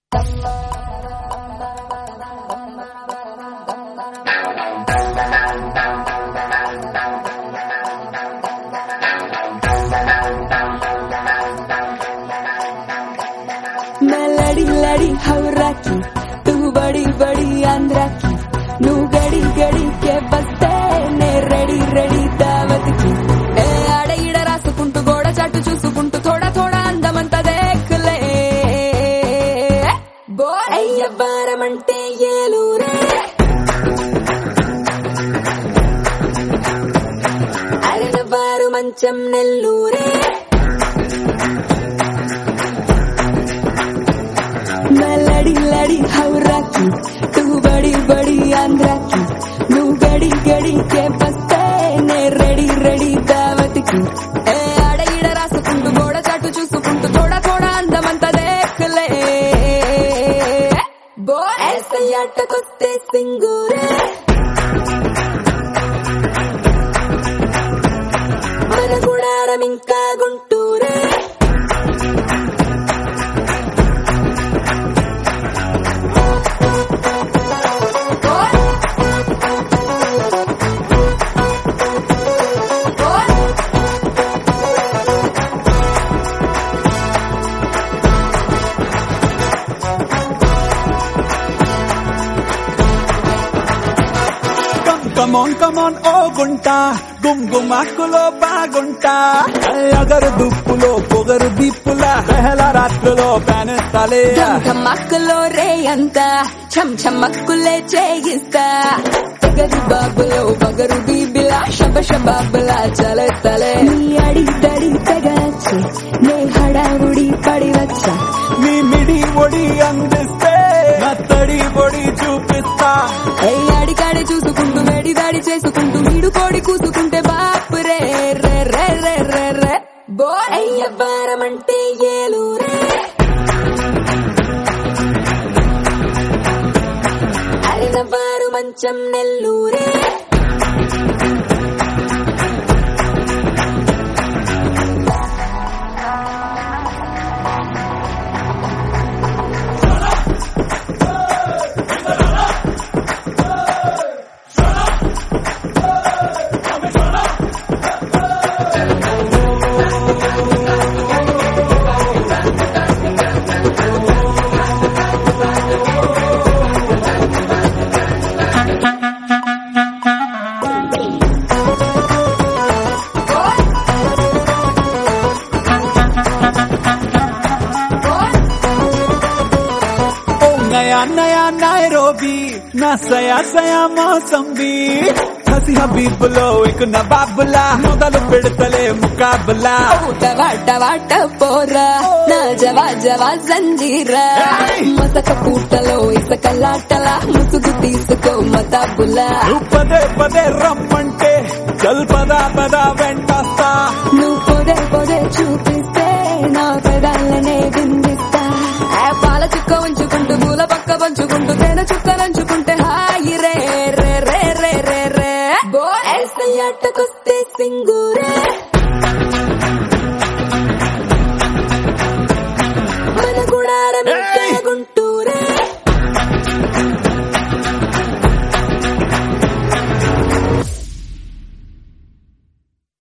मैं लड़ी लड़ी हवरा की तू बड़ी बड़ी आंध्रा की నువ్వు గడి గడి కే బస్తే నే రెడీ రెడీ దావత్ కి ఏ ఆడ ఈడ రాసుకుంటూ గోడ చాటు చూసుకుంటూ थोड़ा थोड़ा అందమంతా దేఖలే బో అయ్య బారమంటే ఏలూరే అరణ బారు మంచం నెల్లూరే मैं लड़ी लड़ी हवरा की तू बड़ी बड़ी आंध्रा की నువ్వు గడి గడి కే బస్తే నే రెడీ రెడీ దావత్ కి ఏ ఆడ ఈడ రాసుకుంటూ గోడ చాటు చూసుకుంటూ थोड़ा थोड़ा అందమంతా దేఖలే బో ऐसे ఆటకొస్తే సింగూరే మన గుడారం ఇంకా గుంటూరే కమ్ కమోన్ కమోన్ ఓ గుంట గుమ్ గుమాకులో బాగుంటా అగరు దుప్పులో పొగరు దిప్పుల పెహల రాత్రిలో పేనెత్తాలే ధమ్మక్కులో రే అంత చం చమ్మక్కులే చేయిస్తా తెగరు బాబులో బగరు బీబిలా శబ శబాబులా చలే తలే నీ అడి తడి తెగచ్చు నే హడావుడి పడి వచ్చా నీ మిడి ఒడి అందిస్తే నా తడి ఒడి చూపిస్తా ఏ అడికాడి చూసుకుంటూ వేడి దాడి చేసుకుంటూ వీడు కోడి కూసుకుంటే బాపు రే రే రే రే రే రే బో అయ్య బారమంటే ఏలూరే అరిన బారు మంచం నెల్లూరే ఓ నయా నయా నైరోబీ నా సయా సయా మోసంబీ హసి హబీబులో ఇక నవాబులా మొదలు పెడతలే ముకాబులా ఊట వాట వాట పోరా నా జవా జవా జంజీరా మసక పూటలో ఇసకల్లాటలా ముసుగు తీసుకో మతాబులా నువ్వు పదే పదే రమ్మంటే చల్ పదా పదా వెంటస్తా నువ్వు పొదే పొదే చూపిస్తే నా పెదాలనే బిందిస్తా ఆ పాల చుక్క ఉంచుకుంటూ పూల పక్క పంచుకుంటూ తేనె చుక్కలంచుకుంటే హాయి రే రే రే రే రే రే బో ऐसे అట్టకు